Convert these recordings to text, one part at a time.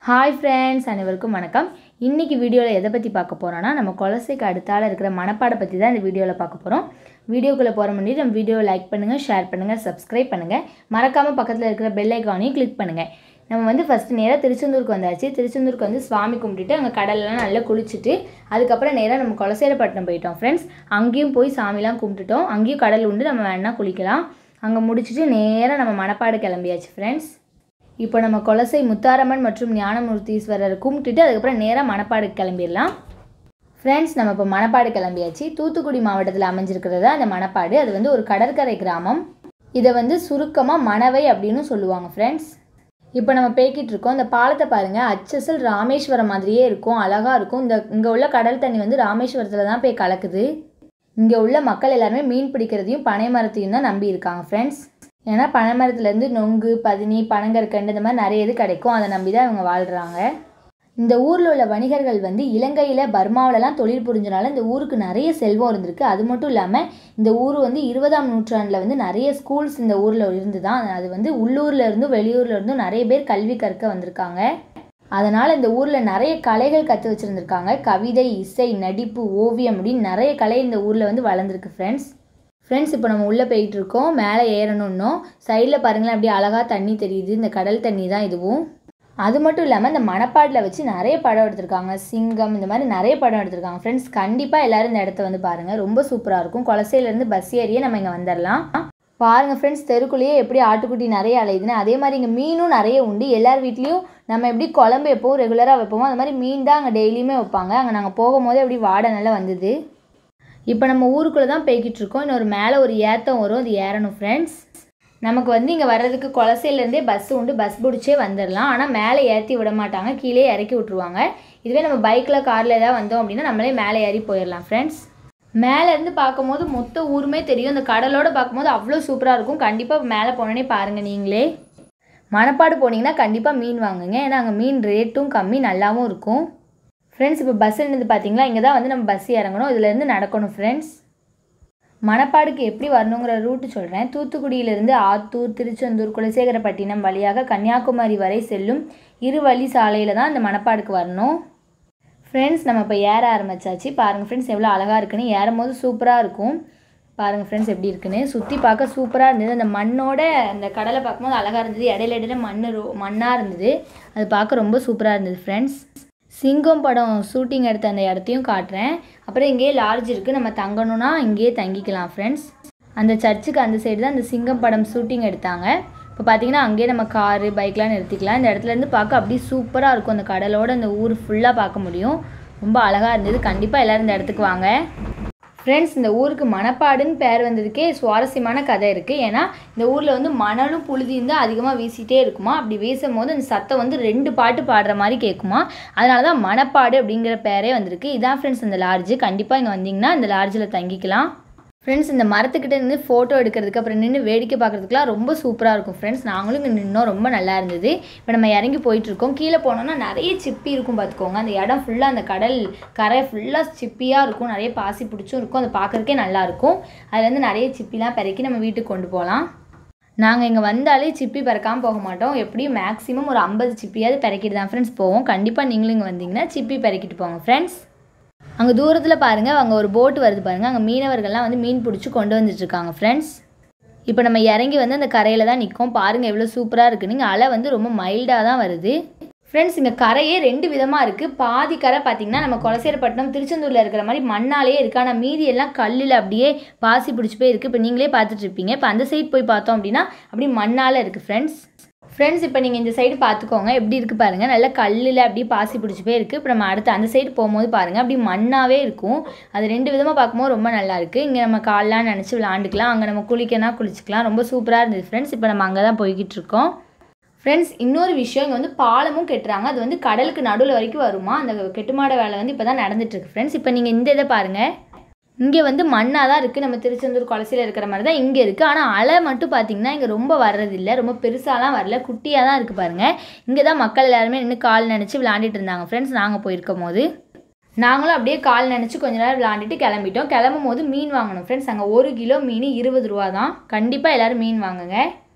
hi friends அனைவருக்கும் வணக்கம் இன்றைக்கி வீடியோவில் எதை பற்றி பார்க்க போகிறோன்னா நம்ம கொலசைக்கு அடுத்தால இருக்கிற மனப்பாடை பற்றி தான் இந்த வீடியோவில் பார்க்க போகிறோம் வீடியோக்குள்ளே போகிற முன்னாடி நம்ம வீடியோவை லைக் பண்ணுங்கள் ஷேர் பண்ணுங்கள் சப்ஸ்கிரைப் பண்ணுங்கள் மறக்காமல் பக்கத்தில் இருக்கிற பெல் ஐக்கானையும் கிளிக் பண்ணுங்கள் நம்ம வந்து ஃபஸ்ட்டு நேராக திருச்செந்தூருக்கு வந்தாச்சு திருச்செந்தூருக்கு வந்து சுவாமி கும்பிட்டுட்டு அங்கே கடல்லாம் நல்லா குளிச்சுட்டு அதுக்கப்புறம் நேராக நம்ம கொலசேரப்பட்டினம் போயிட்டோம் ஃப்ரெண்ட்ஸ் அங்கேயும் போய் சாமிலாம் கும்பிட்டுட்டோம் அங்கேயும் கடல் உண்டு நம்ம வேணால் குளிக்கலாம் அங்கே முடிச்சுட்டு நேராக நம்ம மணப்பாடு கிளம்பியாச்சு ஃப்ரெண்ட்ஸ் இப்போ நம்ம கொலசை முத்தாரம்மன் மற்றும் ஞானமூர்த்தீஸ்வரரை கும்பிட்டுட்டு அதுக்கப்புறம் நேராக மணப்பாடுக்கு கிளம்பிடலாம் ஃப்ரெண்ட்ஸ் நம்ம இப்போ மணப்பாடு கிளம்பியாச்சு தூத்துக்குடி மாவட்டத்தில் அமைஞ்சிருக்கிறது தான் அந்த மணப்பாடு அது வந்து ஒரு கடற்கரை கிராமம் இதை வந்து சுருக்கமாக மணவை அப்படின்னு சொல்லுவாங்க ஃப்ரெண்ட்ஸ் இப்போ நம்ம பேக்கிட்டு இருக்கோம் இந்த பாலத்தை பாருங்கள் அச்சசல் ராமேஸ்வரம் மாதிரியே இருக்கும் அழகாக இருக்கும் இந்த இங்கே உள்ள கடல் தண்ணி வந்து ராமேஸ்வரத்தில் தான் போய் கலக்குது இங்கே உள்ள மக்கள் எல்லாருமே மீன் பிடிக்கிறதையும் பனை மரத்தையும் தான் நம்பி இருக்காங்க ஃப்ரெண்ட்ஸ் ஏன்னா பனை மரத்துலேருந்து நொங்கு பதினி பனங்கற்கண்டு இந்த மாதிரி நிறைய இது கிடைக்கும் அதை நம்பி தான் இவங்க வாழ்கிறாங்க இந்த ஊரில் உள்ள வணிகர்கள் வந்து இலங்கையில் பர்மாவிலலாம் தொழில் புரிஞ்சனால இந்த ஊருக்கு நிறைய செல்வம் இருந்திருக்கு அது மட்டும் இல்லாமல் இந்த ஊர் வந்து இருபதாம் நூற்றாண்டில் வந்து நிறைய ஸ்கூல்ஸ் இந்த ஊரில் இருந்து தான் அது வந்து உள்ளூரில் இருந்தும் வெளியூரில் இருந்தும் நிறைய பேர் கல்வி கற்க வந்திருக்காங்க அதனால் இந்த ஊரில் நிறைய கலைகள் கற்று வச்சுருந்துருக்காங்க கவிதை இசை நடிப்பு ஓவியம் அப்படின்னு நிறைய கலை இந்த ஊரில் வந்து வளர்ந்துருக்கு ஃப்ரெண்ட்ஸ் ஃப்ரெண்ட்ஸ் இப்போ நம்ம உள்ளே போயிட்டு இருக்கோம் மேலே ஏறணுன்னோ சைடில் பாருங்களேன் அப்படியே அழகாக தண்ணி தெரியுது இந்த கடல் தண்ணி தான் இதுவும் அது மட்டும் இல்லாமல் இந்த மணப்பாட்டில் வச்சு நிறைய படம் எடுத்திருக்காங்க சிங்கம் இந்த மாதிரி நிறைய படம் எடுத்திருக்காங்க ஃப்ரெண்ட்ஸ் கண்டிப்பாக எல்லோரும் இந்த இடத்த வந்து பாருங்கள் ரொம்ப சூப்பராக இருக்கும் கொலசையிலேருந்து பஸ் ஏறியே நம்ம இங்கே வந்துடலாம் பாருங்கள் ஃப்ரெண்ட்ஸ் தெருக்குள்ளேயே எப்படி ஆட்டுக்குட்டி நிறைய அலையுதுன்னு அதே மாதிரி இங்கே மீனும் நிறைய உண்டு எல்லார் வீட்லேயும் நம்ம எப்படி குழம்பு வைப்போம் ரெகுலராக வைப்போமோ அது மாதிரி மீன் தான் அங்கே டெய்லியுமே வைப்பாங்க அங்கே நாங்கள் போகும்போதே அப்படி வாடை நல்லா வந்தது இப்போ நம்ம ஊருக்குள்ளே தான் போய்கிட்டு இருக்கோம் இன்னொரு மேலே ஒரு ஏத்தம் வரும் அது ஏறணும் ஃப்ரெண்ட்ஸ் நமக்கு வந்து இங்கே வர்றதுக்கு கொலசையிலேருந்தே பஸ் உண்டு பஸ் பிடிச்சே வந்துடலாம் ஆனால் மேலே ஏற்றி விட மாட்டாங்க கீழே இறக்கி விட்ருவாங்க இதுவே நம்ம பைக்கில் காரில் ஏதாவது வந்தோம் அப்படின்னா நம்மளே மேலே ஏறி போயிடலாம் ஃப்ரெண்ட்ஸ் மேலேருந்து பார்க்கும்போது மொத்த ஊருமே தெரியும் இந்த கடலோடு பார்க்கும்போது அவ்வளோ சூப்பராக இருக்கும் கண்டிப்பாக மேலே போனோன்னே பாருங்கள் நீங்களே மணப்பாடு போனீங்கன்னா கண்டிப்பாக மீன் வாங்குங்க ஏன்னா அங்கே மீன் ரேட்டும் கம்மி நல்லாவும் இருக்கும் ஃப்ரெண்ட்ஸ் இப்போ பஸ் இருந்தது பார்த்தீங்களா இங்கே தான் வந்து நம்ம பஸ் இறங்கணும் இதுலேருந்து நடக்கணும் ஃப்ரெண்ட்ஸ் மணப்பாடுக்கு எப்படி வரணுங்கிற ரூட்டு சொல்கிறேன் தூத்துக்குடியிலேருந்து ஆத்தூர் திருச்செந்தூர் குலசேகரப்பட்டினம் வழியாக கன்னியாகுமரி வரை செல்லும் இரு வழி சாலையில் தான் இந்த மணப்பாடுக்கு வரணும் ஃப்ரெண்ட்ஸ் நம்ம இப்போ ஏற ஆரம்பிச்சாச்சு பாருங்கள் ஃப்ரெண்ட்ஸ் எவ்வளோ அழகாக இருக்குன்னு ஏறும் போது சூப்பராக இருக்கும் பாருங்கள் ஃப்ரெண்ட்ஸ் எப்படி இருக்குன்னு சுற்றி பார்க்க சூப்பராக இருந்தது அந்த மண்ணோட அந்த கடலை பார்க்கும்போது அழகாக இருந்தது இடையில இடையில மண் ரோ மண்ணாக இருந்தது அது பார்க்க ரொம்ப சூப்பராக இருந்தது ஃப்ரெண்ட்ஸ் சிங்கம் படம் ஷூட்டிங் எடுத்த அந்த இடத்தையும் காட்டுறேன் அப்புறம் இங்கேயே லாட்ஜ் இருக்குது நம்ம தங்கணும்னா இங்கேயே தங்கிக்கலாம் ஃப்ரெண்ட்ஸ் அந்த சர்ச்சுக்கு அந்த சைடு தான் அந்த சிங்கம் படம் ஷூட்டிங் எடுத்தாங்க இப்போ பார்த்தீங்கன்னா அங்கேயே நம்ம காரு பைக்லாம் நிறுத்திக்கலாம் இந்த இடத்துலேருந்து பார்க்க அப்படியே சூப்பராக இருக்கும் அந்த கடலோட அந்த ஊர் ஃபுல்லாக பார்க்க முடியும் ரொம்ப அழகாக இருந்தது கண்டிப்பாக எல்லோரும் இந்த இடத்துக்கு வாங்க ஃப்ரெண்ட்ஸ் இந்த ஊருக்கு மணப்பாடுன்னு பேர் வந்ததுக்கே சுவாரஸ்யமான கதை இருக்குது ஏன்னா இந்த ஊரில் வந்து மணலும் புழுதியும் தான் அதிகமாக வீசிட்டே இருக்குமா அப்படி வீசும் போது அந்த சத்தம் வந்து ரெண்டு பாட்டு பாடுற மாதிரி கேட்குமா அதனால தான் மணப்பாடு அப்படிங்கிற பேரே வந்திருக்கு இதான் ஃப்ரெண்ட்ஸ் இந்த லாட்ஜு கண்டிப்பாக இங்கே வந்தீங்கன்னா இந்த லாட்ஜில் தங்கிக்கலாம் ஃப்ரெண்ட்ஸ் இந்த மரத்துக்கிட்ட நின்று ஃபோட்டோ எடுக்கிறதுக்கு அப்புறம் நின்று வேடிக்கை பார்க்குறதுக்குலாம் ரொம்ப சூப்பராக இருக்கும் ஃப்ரெண்ட்ஸ் நாங்களும் இங்கே நின்னோம் ரொம்ப நல்லா இருந்தது இப்போ நம்ம இறங்கி போயிட்டுருக்கோம் கீழே போனோம்னா நிறைய சிப்பி இருக்கும் பார்த்துக்கோங்க அந்த இடம் ஃபுல்லாக அந்த கடல் கரை ஃபுல்லாக சிப்பியாக இருக்கும் நிறைய பாசி பிடிச்சும் இருக்கும் அதை பார்க்குறதுக்கே நல்லாயிருக்கும் அதுலேருந்து நிறைய சிப்பிலாம் பிறக்கி நம்ம வீட்டுக்கு கொண்டு போகலாம் நாங்கள் இங்கே வந்தாலே சிப்பி பறக்காமல் போக மாட்டோம் எப்படியும் மேக்ஸிமம் ஒரு ஐம்பது சிப்பியாவது பிறக்கிட்டு தான் ஃப்ரெண்ட்ஸ் போவோம் கண்டிப்பாக நீங்களும் இங்கே வந்தீங்கன்னா சிப்பி பிறக்கிட்டு போங்க ஃப்ரெண்ட்ஸ் அங்கே தூரத்தில் பாருங்கள் அங்கே ஒரு போட்டு வருது பாருங்கள் அங்கே மீனவர்கள்லாம் வந்து மீன் பிடிச்சி கொண்டு வந்துட்டுருக்காங்க ஃப்ரெண்ட்ஸ் இப்போ நம்ம இறங்கி வந்து அந்த கரையில் தான் நிற்கும் பாருங்கள் எவ்வளோ சூப்பராக இருக்குது நீங்கள் அலை வந்து ரொம்ப மைல்டாக தான் வருது ஃப்ரெண்ட்ஸ் இங்கே கரையே ரெண்டு விதமாக இருக்குது பாதி கரை பார்த்திங்கன்னா நம்ம கொலசேரப்பட்டினம் திருச்செந்தூரில் இருக்கிற மாதிரி மண்ணாலே இருக்குது ஆனால் மீதி எல்லாம் கல்லில் அப்படியே பாசி பிடிச்சி போய் இருக்குது இப்போ நீங்களே பார்த்துட்ருப்பீங்க இப்போ அந்த சைடு போய் பார்த்தோம் அப்படின்னா அப்படியே மண்ணால் இருக்குது ஃப்ரெண்ட்ஸ் ஃப்ரெண்ட்ஸ் இப்போ நீங்கள் இந்த சைடு பார்த்துக்கோங்க எப்படி இருக்குது பாருங்கள் நல்லா கல்லில் அப்படியே பாசி பிடிச்சி போய் இருக்குது இப்போ நம்ம அடுத்து அந்த சைடு போகும்போது பாருங்கள் அப்படி மண்ணாகவே இருக்கும் அது ரெண்டு விதமாக பார்க்கும்போது ரொம்ப நல்லா இருக்குது இங்கே நம்ம கால்லாம் நினச்சி விளாண்டுக்கலாம் அங்கே நம்ம குளிக்கனா குளிச்சிக்கலாம் ரொம்ப சூப்பராக இருந்தது ஃப்ரெண்ட்ஸ் இப்போ நம்ம அங்கே தான் போய்கிட்டு இருக்கோம் ஃப்ரெண்ட்ஸ் இன்னொரு விஷயம் இங்கே வந்து பாலமும் கட்டுறாங்க அது வந்து கடலுக்கு நடுவில் வரைக்கும் வருமா அந்த கெட்டுமாட வேலை வந்து இப்போ தான் நடந்துட்டுருக்கு ஃப்ரெண்ட்ஸ் இப்போ நீங்கள் இந்த இதை பாருங்கள் இங்கே வந்து மண்ணாக தான் இருக்குது நம்ம திருச்செந்தூர் கொலசையில் இருக்கிற மாதிரி தான் இங்கே இருக்குது ஆனால் அலை மட்டும் பார்த்திங்கன்னா இங்கே ரொம்ப வர்றதில்லை ரொம்ப பெருசாலாம் வரல குட்டியாக தான் இருக்குது பாருங்கள் இங்கே தான் மக்கள் எல்லாருமே நின்று கால் நினச்சி விளாண்டுட்டு இருந்தாங்க ஃப்ரெண்ட்ஸ் நாங்கள் போயிருக்கும் போது நாங்களும் அப்படியே கால் நினச்சி கொஞ்ச நேரம் விளாண்டுட்டு கிளம்பிட்டோம் கிளம்பும் போது மீன் வாங்கணும் ஃப்ரெண்ட்ஸ் அங்கே ஒரு கிலோ மீன் இருபது ரூபா தான் கண்டிப்பாக எல்லோரும் மீன் வாங்குங்க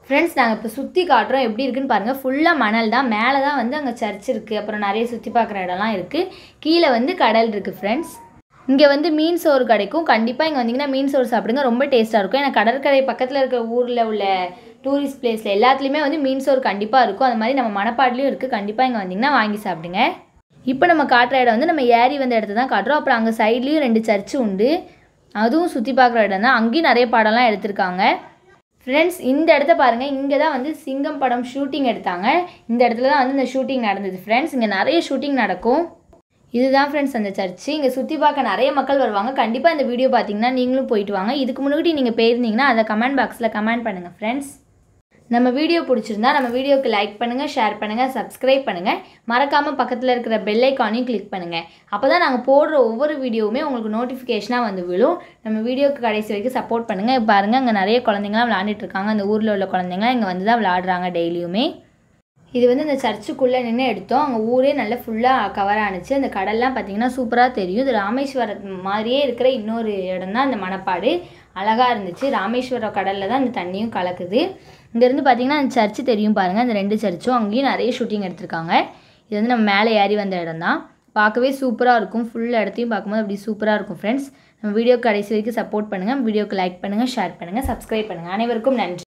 ஃப்ரெண்ட்ஸ் நாங்கள் இப்போ சுற்றி காட்டுறோம் எப்படி இருக்குன்னு பாருங்கள் ஃபுல்லாக மணல் தான் மேலே தான் வந்து அங்கே சர்ச் இருக்குது அப்புறம் நிறைய சுற்றி பார்க்குற இடம்லாம் இருக்குது கீழே வந்து கடல் இருக்குது ஃப்ரெண்ட்ஸ் இங்கே வந்து மீன் சோறு கிடைக்கும் கண்டிப்பாக இங்கே வந்தீங்கன்னா மீன் சோறு சாப்பிடுங்க ரொம்ப டேஸ்ட்டாக இருக்கும் ஏன்னா கடற்கரை பக்கத்தில் இருக்க ஊரில் உள்ள டூரிஸ்ட் பிளேஸில் எல்லாத்துலேயுமே வந்து மீன் சோறு கண்டிப்பாக இருக்கும் அது மாதிரி நம்ம மணப்பாடுலேயும் இருக்குது கண்டிப்பாக இங்கே வந்தீங்கன்னா வாங்கி சாப்பிடுங்க இப்போ நம்ம காட்டுற இடம் வந்து நம்ம ஏரி வந்த இடத்த தான் காட்டுறோம் அப்புறம் அங்கே சைட்லேயும் ரெண்டு சர்ச்சு உண்டு அதுவும் சுற்றி பார்க்குற இடம் தான் அங்கேயும் நிறைய படம்லாம் எடுத்திருக்காங்க ஃப்ரெண்ட்ஸ் இந்த இடத்த பாருங்கள் இங்கே தான் வந்து சிங்கம் படம் ஷூட்டிங் எடுத்தாங்க இந்த இடத்துல தான் வந்து இந்த ஷூட்டிங் நடந்தது ஃப்ரெண்ட்ஸ் இங்கே நிறைய ஷூட்டிங் நடக்கும் இதுதான் ஃப்ரெண்ட்ஸ் அந்த சர்ச்சு இங்கே சுற்றி பார்க்க நிறைய மக்கள் வருவாங்க கண்டிப்பாக இந்த வீடியோ பார்த்தீங்கன்னா நீங்களும் போயிட்டு வாங்க இதுக்கு முன்னாடி நீங்கள் போயிருந்தீங்கன்னா அதை கமெண்ட் பாக்ஸில் கமெண்ட் பண்ணுங்கள் ஃப்ரெண்ட்ஸ் நம்ம வீடியோ பிடிச்சிருந்தா நம்ம வீடியோக்கு லைக் பண்ணுங்கள் ஷேர் பண்ணுங்கள் சப்ஸ்கிரைப் பண்ணுங்கள் மறக்காமல் பக்கத்தில் இருக்கிற பெல் ஐக்கானையும் கிளிக் பண்ணுங்கள் அப்போ தான் நாங்கள் போடுற ஒவ்வொரு வீடியோவுமே உங்களுக்கு நோட்டிஃபிகேஷனாக வந்து விழும் நம்ம வீடியோக்கு கடைசி வரைக்கும் சப்போர்ட் பண்ணுங்கள் பாருங்கள் அங்கே நிறைய குழந்தைங்களாம் விளாண்டுட்டு இருக்காங்க அந்த ஊரில் உள்ள குழந்தைங்களாம் இங்கே வந்து தான் விளாடுறாங்க டெய்லியுமே இது வந்து இந்த சர்ச்சுக்குள்ளே நின்று எடுத்தோம் அங்கே ஊரே நல்லா ஃபுல்லாக கவர் ஆணுச்சு அந்த கடல்லாம் பார்த்தீங்கன்னா சூப்பராக தெரியும் இது ராமேஸ்வரம் மாதிரியே இருக்கிற இன்னொரு இடம் தான் இந்த மணப்பாடு அழகாக இருந்துச்சு ராமேஸ்வரம் கடலில் தான் இந்த தண்ணியும் கலக்குது இங்கேருந்து பார்த்தீங்கன்னா அந்த சர்ச்சு தெரியும் பாருங்கள் அந்த ரெண்டு சர்ச்சும் அங்கேயும் நிறைய ஷூட்டிங் எடுத்திருக்காங்க இது வந்து நம்ம மேலே ஏறி வந்த இடம் தான் பார்க்கவே சூப்பராக இருக்கும் ஃபுல் இடத்தையும் பார்க்கும்போது அப்படி சூப்பராக இருக்கும் ஃப்ரெண்ட்ஸ் நம்ம வீடியோ கடைசி வரைக்கும் சப்போர்ட் பண்ணுங்கள் வீடியோக்கு லைக் பண்ணுங்கள் ஷேர் பண்ணுங்கள் சப்ஸ்கிரைப் பண்ணுங்கள் அனைவருக்கும் நன்றி